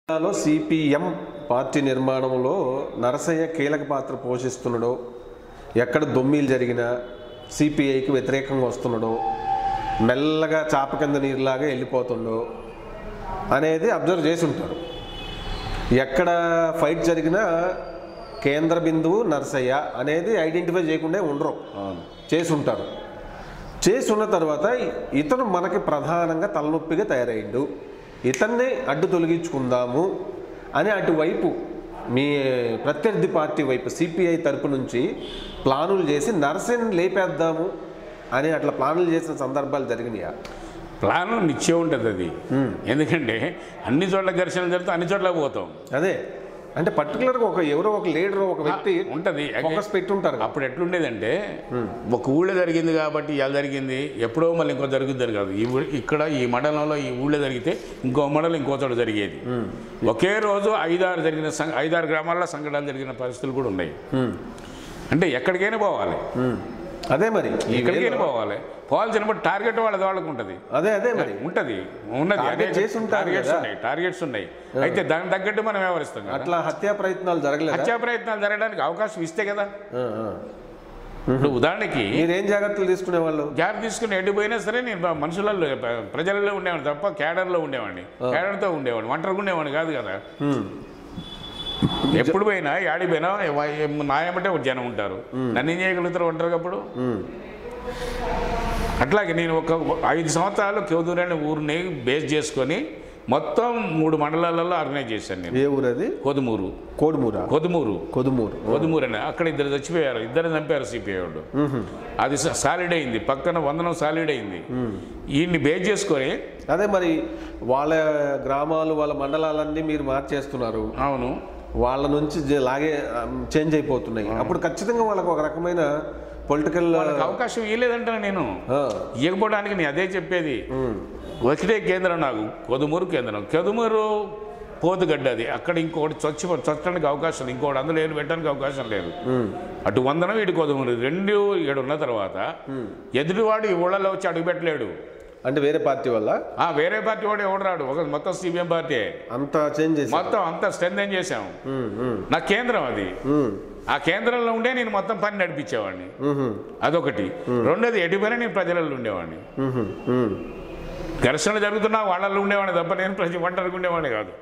లో CPM party నిర్మాణంలో నరసయ్య కీలక పాత్ర పోషిస్తున్నాడో ఎక్కడ దొమ్మీలు జరిగినా సిపిఐకి వ్యతిరేకంగా వస్తున్నాడో మెల్లగా చాప కింద నీరులాగా వెళ్ళిపోతుండో అనేది అబ్జర్వ్ చేసి ఉంటారు ఎక్కడ ఫైట్ జరిగినా కేంద్ర బిందువు నరసయ్య అనేది ఐడెంటిఫై చేయకుండా ఉండరు చేసి ఉంటారు చేసి ఉన్న తర్వాత ఇతను మనకి ప్రధానంగా తలనొప్పిగా తయారయ్యిండు ఇతన్నే అడ్డు తొలగించుకుందాము అని అటువైపు మీ ప్రత్యర్థి పార్టీ వైపు సిపిఐ తరపు నుంచి ప్లానులు చేసి నరసేని లేపేద్దాము అని అట్లా ప్లానులు చేసిన సందర్భాలు జరిగినాయా ప్లాన్ నిశ్చయం ఉంటుంది అది ఎందుకంటే అన్ని చోట్ల ఘర్షణలు జరిగితే అన్ని చోట్ల పోతాం అదే అంటే పర్టికులర్గా ఒక ఎవరో ఒక లీడర్ ఒక వ్యక్తి ఉంటుంది ఫోకస్ పెట్టి ఉంటారు కదా. అప్పుడు ఎట్లుండేదంటే ఒక ఊళ్ళో జరిగింది కాబట్టి ఇలా జరిగింది ఎప్పుడో మళ్ళీ ఇంకో జరుగుతుంది కాదు ఈ ఊ- ఇక్కడ ఈ మండలంలో ఈ ఊళ్ళో జరిగితే ఇంకో మండలం ఇంకో చోట జరిగేది ఒకే రోజు ఐదారు జరిగిన సం- ఐదారు గ్రామాల్లో సంఘటనలు జరిగిన పరిస్థితులు కూడా ఉన్నాయి ఉమ్, అంటే ఎక్కడికైనా పోవాలి ఉమ్. అదే మరి ఈ ఎక్కడికైనా వేళ- పోవాలి పోవాల్సినప్పుడు టార్గెట్ వాళ్ళది వాళ్ళకు ఉంటుంది అదే అదే మరి ఉంటది ఉన్నది Target అనేక చేసి ఉంటారు టార్గెట్స్ కదా. ఉన్నాయి టార్గెట్స్ ఉన్నాయి అయితే దానికి తగ్గట్టు మనం వ్యవహరిస్తాం కదా అట్లా హత్యా ప్రయత్నాలు జరగలేదా హత్యా ప్రయత్నాలు జరగడానికి అవకాశం ఇస్తే కదా ఆ, ఆ. ఇప్పుడు ఉదాహరణకి మీరేం జాగ్రత్తలు తీసుకునే వాళ్ళు జాగ్రత్త తీసుకుని ఎటు పోయినా సరే నేను బ- మనుషులలో ప- ప్రజలలో ఉండేవాడిని తప్ప క్యాడర్లో ఉండేవాడిని క్యాడర్తో ఉండేవాడిని ఒంటరిగా ఉండేవాడిని కాదు కదా ఎప్పుడు పోయినా యాడి పోయినా ఎవ- నాయమంటే ఒక జనం ఉంటారు నన్ను ఏం చేయగలుగుతారు ఒంటరిగా అప్పుడు అట్లాగే నేను ఒక ఐదు సంవత్సరాలు కేవదూరు అనే ఊరిని బేస్ చేసుకొని మొత్తం మూడు మండలాలలో ఆర్గనైజ్ చేశాను నేను ఏ ఊరు అది కొదుమూరు కోడుమూరా కొదుమూరు కొదుమూరు కొదుమూరు అని అక్కడ ఇద్దరు చచ్చిపోయారు ఇద్దరు చంపారు సిపిఐ వాళ్ళు అది స- సాలిడ్ అయింది పక్కన వందనం సాలిడ్ అయింది ఈయన్ని బేస్ చేసుకొని అదే మరి వాళ్ళ గ్రామాలు వాళ్ళ మండలాలన్నీ మీరు మార్చేస్తున్నారు అవును వాళ్ళ నుంచి జ- లాగే చేంజ్ అయిపోతున్నాయి అప్పుడు ఖచ్చితంగా వాళ్ళకు ఒక రకమైన పొలిటికల్ వాళ్ళకి అవకాశం ఇవ్వలేదంటాను నేను ఇవ్వకపోవడానికి నేను అదే చెప్పేది ఒకటే కేంద్రం నాకు కొదుమూరు కేంద్రం కొదుమూరు పోతుగడ్డ అది అక్కడ ఇంకోటి చొచ్చి చొచ్చడానికి అవకాశం లేదు ఇంకోటి అందులో ఏడు పెట్టడానికి అవకాశం లేదు అటు వందనం ఇటు కొదుమూరు రెండు ఏడు ఉన్న తర్వాత ఎదుటివాడు ఈ ఊళ్ళలో వచ్చి అడుగు పెట్టలేడు అంటే వేరే పార్టీ వల్ల ఆ వేరే పార్టీ వాడు ఎవడు రాడు ఒక మొత్తం సిపిఎం పార్టీ అంత చేంజ్ చేసి మొత్తం అంతా స్ట్రెంగ్ చేసాం నా కేంద్రం అది ఆ కేంద్రంలో ఉండే నేను మొత్తం పని నడిపించేవాడిని అదొకటి రెండోది ఎటుపోయినా నేను ప్రజలలో ఉండేవాడిని ఘర్షణ జరుగుతున్నా వాళ్ళల్లో ఉండేవాడిని తప్ప నేను ప్రతి ఒంటరికి ఉండేవాడిని కాదు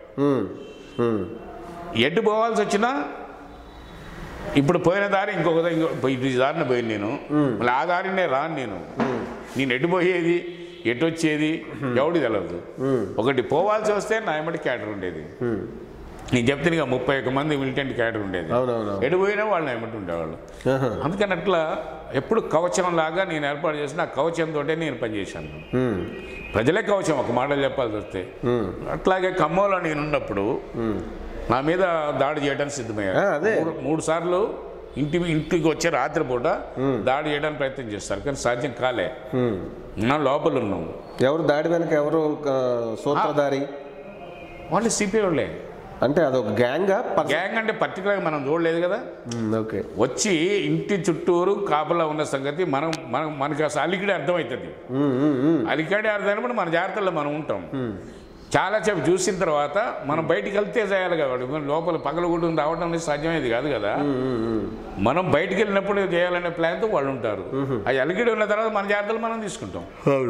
ఎటు పోవాల్సి వచ్చినా ఇప్పుడు పోయిన దారి ఇంకొక దా- ఇంకో ఈ దారిని పోయింది నేను మళ్ళీ ఆ దారినే రాను నేను నేను ఎటు పోయేది ఎటు వచ్చేది ఎవడి తెలవదు ఒకటి పోవాల్సి వస్తే నా ఎమ్మటి క్యాటర్ ఉండేది నేను చెప్తే ఇక ముప్పై ఒక్క మంది మిలిటెంట్ క్యాటర్ ఉండేది అవునవును ఎటు పోయినా వాళ్ళు ఎమ్మటి ఉండేవాళ్ళు అందుకని అట్లా ఎప్పుడు కవచం లాగా నేను ఏర్పాటు చేసిన ఆ కవచంతో నేను పనిచేశాను ప్రజలే కవచం ఒక మాటలు చెప్పాల్సి వస్తే అట్లాగే ఖమ్మంలో నేను ఉన్నప్పుడు నా మీద దాడి చేయడానికి సిద్ధమయ్యారు ఆ, అదే. మూడు- మూడు సార్లు ఇంటి ఇంటికి వచ్చే రాత్రిపూట దాడి చేయడానికి ప్రయత్నం చేస్తారు కానీ సాధ్యం కాలే నా లోపల ఉన్నాం ఎవరు దాడి వెనక ఎవరు ఆ, సూత్రధారి వాళ్ళు సిపిఐ వాళ్ళే అంటే అదొక గ్యాంగా గ్యాంగ్ అంటే పర్టికులర్గా మనం చూడలేదు కదా ఓకే వచ్చి ఇంటి చుట్టూరు కాపలా ఉన్న సంగతి మనం మనం మనకి అసలు అలికిడే అర్థమవుతుంది అలికాడే అర్థమైనప్పుడు మన జాగ్రత్తలో మనం ఉంటాం చాలా సేపు చూసిన తర్వాత మనం బయటికి వెళ్తే చేయాలి కాబట్టి మనం లోపల పగలగొట్టుకుని రావడం అనేది సాధ్యమేది కాదు కదా మనం బయటికి వెళ్ళినప్పుడు చేయాలనే ప్లాన్తో వాళ్ళు ఉంటారు ఆ అలికిడి ఉన్న తర్వాత మన జాగ్రత్తలు మనం తీసుకుంటాం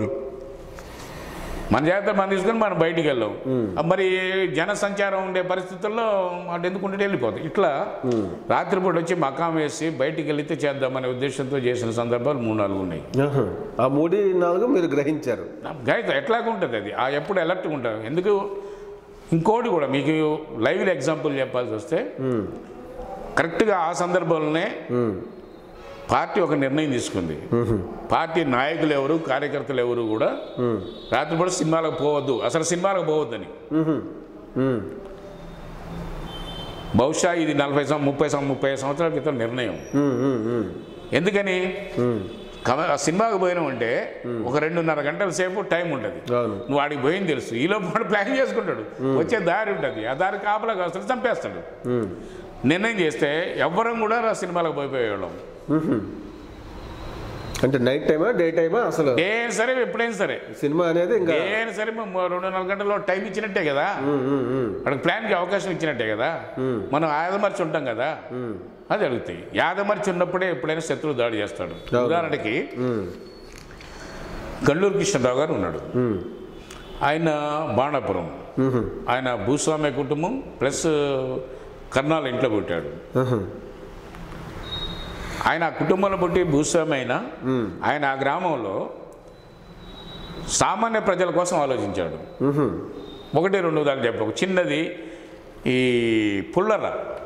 మన జాగ్రత్తలు మనం తీసుకొని మనం బయటికి వెళ్ళాం మరి జన సంచారం ఉండే పరిస్థితుల్లో అటు ఎందుకుంటే వెళ్ళిపోతాం ఇట్లా రాత్రిపూట వచ్చి మకాం వేసి బయటికి వెళితే చేద్దామనే ఉద్దేశంతో చేసిన సందర్భాలు మూడు నాలుగు ఉన్నాయి ఆహా. ఆ మూడు నాలుగు మీరు గ్రహించారు గైడ్ ఎట్లాగా ఉంటుంది అది ఆ ఎప్పుడు అలర్ట్గా ఉంటాం ఎందుకు ఇంకోటి కూడా మీకు లైవ్ ఎగ్జాంపుల్ చెప్పాల్సి వస్తే కరెక్ట్గా ఆ సందర్భంలోనే పార్టీ ఒక నిర్ణయం తీసుకుంది పార్టీ నాయకులు ఎవరు కార్యకర్తలు ఎవరు కూడా రాత్రిపూట సినిమాలకు పోవద్దు అసలు సినిమాలకు పోవద్దని బహుశా ఇది నలభై సం ముప్పై సం ముప్పై సంవత్సరాల క్రితం నిర్ణయం ఎందుకని కమ- ఆ సినిమాకి పోయినామంటే ఒక రెండున్నర గంటల సేపు టైం ఉంటుంది అవును నువ్వు వాడికి పోయింది తెలుసు ఈలోపు వాడు ప్లాన్ చేసుకుంటాడు వచ్చే దారి ఉంటుంది ఆ దారి కాపలా కాస్తాడు చంపేస్తాడు నిర్ణయం చేస్తే ఎవ్వరం కూడా ఆ సినిమాలకు పోయిపోయేవాళ్ళం అంటే నైట్ టైమా డే టైమా అసలు ఏ అయినా సరే ఎప్పుడైనా సరే సినిమా అనేది ఇంకా ఏ అయినా సరే మేము రెండు నాలుగు గంటల్లో టైం ఇచ్చినట్టే కదా ఉమ్, ఉమ్, ఉమ్, వాడికి ప్లాన్కి అవకాశం ఇచ్చినట్టే కదా మనం ఆదమర్చి ఉంటాం కదా ఉమ్, అది అడుగుతాయి యాదమర్చి ఉన్నప్పుడే ఎప్పుడైనా శత్రువు దాడి చేస్తాడు ఉదాహరణకి ఉమ్, గల్లూరు కృష్ణరావు గారు ఉన్నాడు ఉమ్, ఆయన బాణాపురం ఉమ్, ఆయన భూస్వామ్య కుటుంబం ప్లస్ కర్నాల ఇంట్లో పుట్టాడు ఉమ్, ఆయన ఆ కుటుంబంలో పుట్టి భూస్వామి అయినా ఉమ్, ఆయన ఆ గ్రామంలో సామాన్య ప్రజల కోసం ఆలోచించాడు ఉమ్, ఒకటి రెండు ఉదాహరణ చెప్పకు చిన్నది ఈ పుల్లర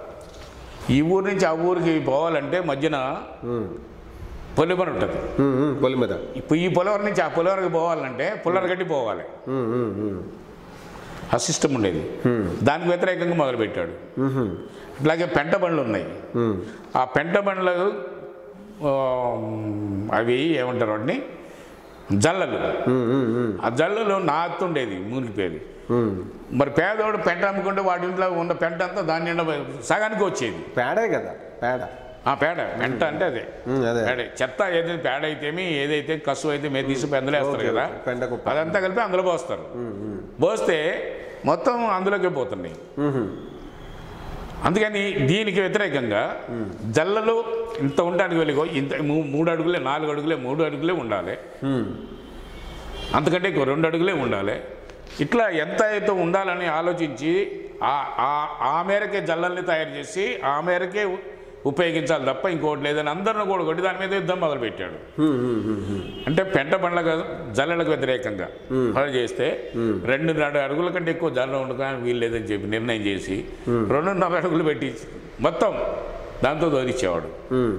ఈ ఊరు నుంచి ఆ ఊరికి పోవాలంటే మధ్యన ఉమ్, పొలిమర ఉంటుంది ఉమ్, ఉమ్, పొలి మీద ఇప్పుడు ఈ పొలవర నుంచి ఆ పొలవరకు పోవాలంటే పుల్లర గట్టి పోవాలి ఉమ్, ఉమ్, ఉమ్, ఆ సిస్టమ్ ఉండేది ఉమ్, దానికి వ్యతిరేకంగా మొదలుపెట్టాడు ఉమ్, అట్లాగే పెంట బండ్లు ఉన్నాయి ఉమ్, ఆ పెంట బండ్లు ఆ, అవి ఏమంటారు వాటిని జల్లలు ఉమ్, ఉమ్, ఉమ్, ఆ జల్లులో నాతుండేది మునిగిపోయేది ఉమ్. మరి పేదవాడు పెంట అమ్ముకుంటే వాడి ఇంట్లో ఉన్న పెంట అంతా దాని నిండా సగానికి వచ్చేది పేడే కదా పేడ ఆ పేడ పెంట అంటే అదే ఉమ్, అదే పేడ చెత్త ఏదైతే పేడ అయితేమి ఏదైతే కసు అయితే మీద తీసి పెందలు వేస్తారు కదా పెండ కుప్ప అదంతా కలిపి అందులో పోస్తారు ఉమ్, ఉమ్, పోస్తే మొత్తం అందులోకి పోతున్నాయి ఉమ్, అందుకని దీనికి వ్యతిరేకంగా జల్లలు ఇంత ఉండడానికి వెళ్ళిగో ఇంత మూ- మూడు అడుగులే నాలుగు అడుగులే మూడు అడుగులే ఉండాలి ఉమ్, అంతకంటే ఎక్కువ రెండు అడుగులే ఉండాలి ఇట్లా ఎంత అయితే ఉండాలని ఆలోచించి ఆ- ఆ- ఆ మేరకే జల్లల్ని తయారు చేసి ఆ మేరకే ఉ- ఉపయోగించాలి తప్ప ఇంకోటి లేదని అందరిని కూడా కొట్టి దాని మీద యుద్ధం మొదలుపెట్టాడు ఉమ్, ఉమ్, ఉమ్, ఉమ్. అంటే పెంట పండ్ల జల్లలకు వ్యతిరేకంగా అలా చేస్తే రెండున్నర అడుగుల కంటే ఎక్కువ జల్ల ఉండడానికి వీలు లేదని చెప్పి నిర్ణయం చేసి రెండున్నర అడుగులు పెట్టి మొత్తం దాంతో దోరిచ్చేవాడు ఉమ్,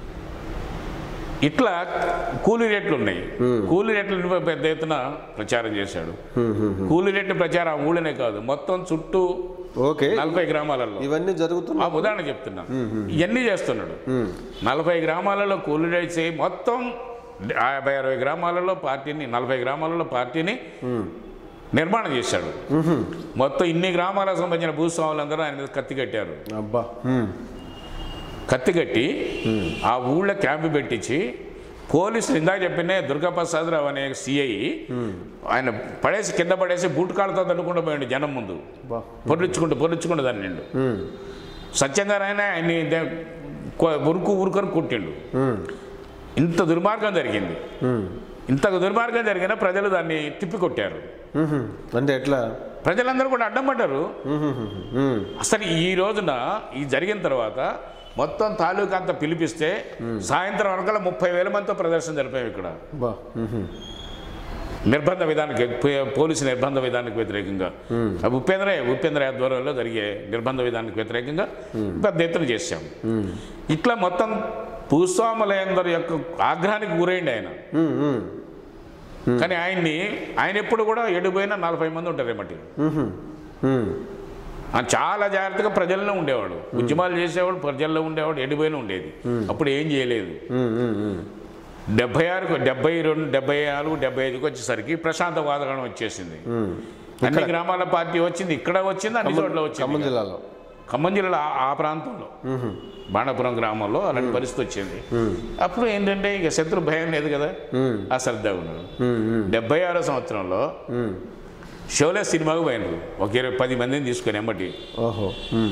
ఇట్లా కూలీ రేట్లు ఉన్నాయి కూలీ రేట్లు పెద్ద ఎత్తున ప్రచారం చేశాడు ఉమ్, ఉమ్. కూలీ రేట్ల ప్రచారం ఆ ఊళ్ళనే కాదు మొత్తం చుట్టూ ఓకే నలభై గ్రామాలలో ఇవన్నీ ఆ జరుగుతున్నాయి ఉదాహరణ చెప్తున్నా ఇవన్నీ చేస్తున్నాడు ఉమ్, నలభై గ్రామాలలో కూలీ రేట్స్ అయ్యి మొత్తం యాభై అరవై గ్రామాలలో పార్టీని నలభై గ్రామాలలో పార్టీని ఉమ్, నిర్మాణం చేశాడు ఉమ్, మొత్తం ఇన్ని గ్రామాలకు సంబంధించిన భూస్వాములందరూ ఆయన మీద కత్తి కట్టారు అబ్బా ఉమ్, కత్తి కట్టి ఆ ఊళ్ళో క్యాంపు పెట్టించి పోలీసులు ఇందాక చెప్పిన దుర్గాప్రసాద్ రావు అనే సిఐ ఆయన పడేసి కింద పడేసి బూట్ కాళ్ళతో తన్నుకుంటూ పోయాడు జనం ముందు అబ్బా పొర్లించుకుంటూ పొర్లించుకుంటూ దాన్ని నిండు ఉమ్, సత్యంగా ఆయన ఆయన్ని దే- కొ- ఉరుకు ఉరుకని కొట్టిండు ఉమ్, ఇంత దుర్మార్గం జరిగింది ఉమ్, ఇంత దుర్మార్గం జరిగినా ప్రజలు దాన్ని తిప్పికొట్టారు ఉమ్. అంటే ఎట్లా ప్రజలందరూ కూడా అడ్డం పడ్డారు ఉమ్, ఉమ్, ఉమ్, అసలు ఈ రోజున ఈ జరిగిన తర్వాత మొత్తం తాలూకా అంతా పిలిపిస్తే సాయంత్రం వరకల్లా ముప్పై వేల మందితో ప్రదర్శన జరిపాం ఇక్కడ అబ్బా ఉమ్, నిర్బంధ విధానానికి పో- పోలీసు నిర్బంధ విధానానికి వ్యతిరేకంగా ఆ ఉపేంద్ర ఉపేంద్ర ఆధ్వర్యంలో జరిగే నిర్బంధ విధానానికి వ్యతిరేకంగా పెద్ద ఎత్తున చేశాం ఉమ్, ఇట్లా మొత్తం భూస్వాములందరి యొక్క ఆగ్రహానికి గురైంది ఆయన ఉమ్, ఉమ్, కానీ ఆయన్ని ఆయన ఎప్పుడు కూడా ఎడిపోయినా నలభై మంది ఉంటారు ఏమటి ఉమ్, ఉమ్, ఆయన చాలా జాగ్రత్తగా ప్రజల్లో ఉండేవాడు ఉద్యమాలు చేసేవాడు ప్రజల్లో ఉండేవాడు ఎడిపోయిన ఉండేది అప్పుడు ఏం చేయలేదు ఉమ్, ఉమ్, ఉమ్. డెబ్బై ఆరుకు డెబ్బై రెండు డెబ్బై నాలుగు డెబ్బై ఐదుకి వచ్చేసరికి ప్రశాంత వాతావరణం వచ్చేసింది ఉమ్. అన్ని గ్రామాల పార్టీ వచ్చింది ఇక్కడ వచ్చింది అన్ని చోట్ల ఖమ్మం వచ్చింది జిల్లాలో ఖమ్మం జిల్లాలో ఆ- ఆ ప్రాంతంలో ఉహు, బాణాపురం గ్రామంలో అలాంటి పరిస్థితి వచ్చింది ఉమ్, అప్పుడు ఏంటంటే ఇక శత్రు భయం లేదు కదా ఉమ్, ఆ శ్రద్ధ ఉన్నాడు ఉమ్, ఉమ్, డెబ్బై ఆరో సంవత్సరంలో ఉమ్. షోలే సినిమాకు పోయినారు ఒక ఇరవై పది మందిని తీసుకొని ఎమ్మటి ఓహో ఉమ్,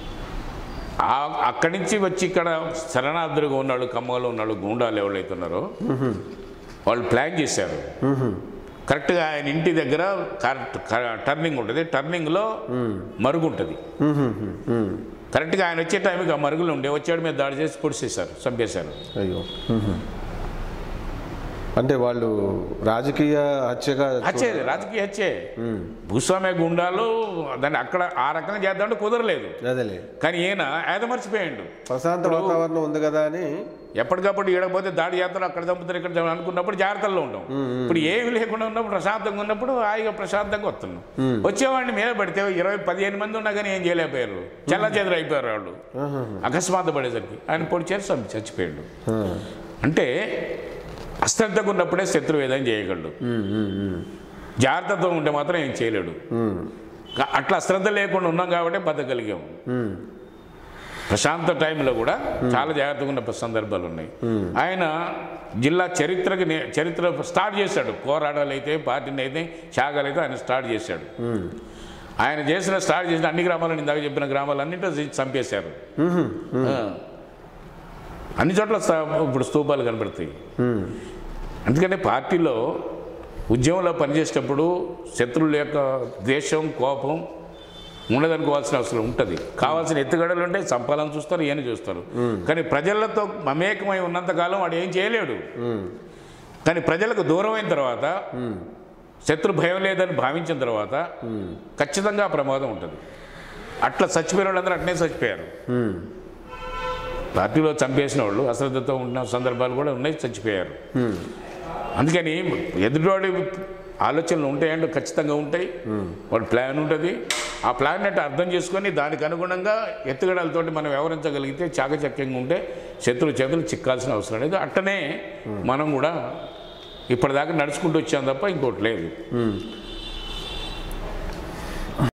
ఆ- అక్కడి నుంచి వచ్చి ఇక్కడ శరణార్థులుగా ఉన్నాడు ఖమ్మంలో ఉన్నాడు గూండాలు ఎవరైతే ఉన్నారో ఉహు, వాళ్ళు ప్లాన్ చేశారు ఉహు, కరెక్ట్గా ఆయన ఇంటి దగ్గర కరెక్ట్ టర్నింగ్ ఉంటుంది టర్నింగ్లో మరుగు ఉంటుంది ఉహు, ఉహు, ఉమ్. కరెక్ట్గా ఆయన వచ్చే టైంకి ఆ మరుగులు ఉండే వచ్చాడు మీద దాడి చేసి పొడిచేశారు చంపేశారు అయ్యో ఉహు. అంటే వాళ్ళు రాజకీయ హత్యగా హత్యే రాజకీయ హత్యే ఉమ్, భూస్వామ్య గుండాలు దాన్ని అక్కడ ఆ రకంగా చేద్దామంటే కుదరలేదు అదేలే కానీ ఈయన ఏదమర్చిపోయాడు ప్రశాంత వాతావరణం ఉంది కదా అని ఎప్పటికప్పుడు ఈడకపోతే దాడి చేస్తారు అక్కడ చంపుతారు ఇక్కడ చంపుతారు అనుకున్నప్పుడు జాగ్రత్తల్లో ఉంటాం ఇప్పుడు ఏమి లేకుండా ఉన్నప్పుడు ప్రశాంతంగా ఉన్నప్పుడు హాయిగా ప్రశాంతంగా వస్తున్నాం వచ్చేవాడిని మీద పడితే ఇరవై పదిహేను మంది ఉన్నా కానీ ఏం చేయలేకపోయారు చల్ల చెదరు అయిపోయారు వాళ్ళు ఆహా, అకస్మాత్తు పడేసరికి ఆయన పొడి చేసి చంపి చచ్చిపోయాడు ఆ. అంటే అశ్రద్ధగా ఉన్నప్పుడే శత్రువు ఏదైనా చేయగలడు ఉమ్, ఉమ్, ఉమ్, జాగ్రత్తతో ఉంటే మాత్రం ఏం చేయలేడు ఉమ్, కా- అట్లా అశ్రద్ధ లేకుండా ఉన్నాం కాబట్టి బతకగలిగాము ఉమ్. ప్రశాంత టైంలో కూడా చాలా జాగ్రత్తగా ఉన్న సందర్భాలు ఉన్నాయి ఆయన జిల్లా చరిత్రకి నే- చరిత్ర స్టార్ట్ చేశాడు పోరాటాలు అయితే పార్టీని అయితే త్యాగాలు అయితే ఆయన స్టార్ట్ చేశాడు ఆయన చేసిన స్టార్ట్ చేసిన అన్ని గ్రామాలను ఇందాక చెప్పిన గ్రామాలన్నింటిలో చంపేశారు ఆ. అన్ని చోట్ల స్థా- ఇప్పుడు స్తూపాలు కనబడతాయి అందుకనే పార్టీలో ఉద్యమంలో పనిచేసేటప్పుడు శత్రువుల యొక్క ద్వేషం కోపం ఉండదనుకోవాల్సిన అవసరం ఉంటుంది కావాల్సిన ఎత్తుగడలు ఉంటే చంపాలని చూస్తారు ఏని చూస్తారు కానీ ప్రజలతో మమేకమై ఉన్నంతకాలం వాడు ఏం చేయలేడు కానీ ప్రజలకు దూరం అయిన తర్వాత శత్రు భయం లేదని భావించిన తర్వాత ఖచ్చితంగా ఆ ప్రమాదం ఉంటుంది అట్లా చచ్చిపోయిన వాళ్ళందరూ అట్నే చచ్చిపోయారు పార్టీలో చంపేసిన వాళ్ళు అశ్రద్ధతో ఉన్న సందర్భాలు కూడా ఉన్నాయి చచ్చిపోయారు అందుకని ఎదుటివాడి ఆలోచనలు ఉంటాయంటే ఖచ్చితంగా ఉంటాయి వాడి ప్లాన్ ఉంటుంది ఆ ప్లాన్ అంటే అర్థం చేసుకొని దానికి అనుగుణంగా ఎత్తుగడలతోటి మనం వ్యవహరించగలిగితే చాకచక్యంగా ఉంటే శత్రు చేతులు చిక్కాల్సిన అవసరం లేదు అట్టనే మనం కూడా ఇప్పటిదాకా నడుచుకుంటూ వచ్చాం తప్ప ఇంకోటి లేదు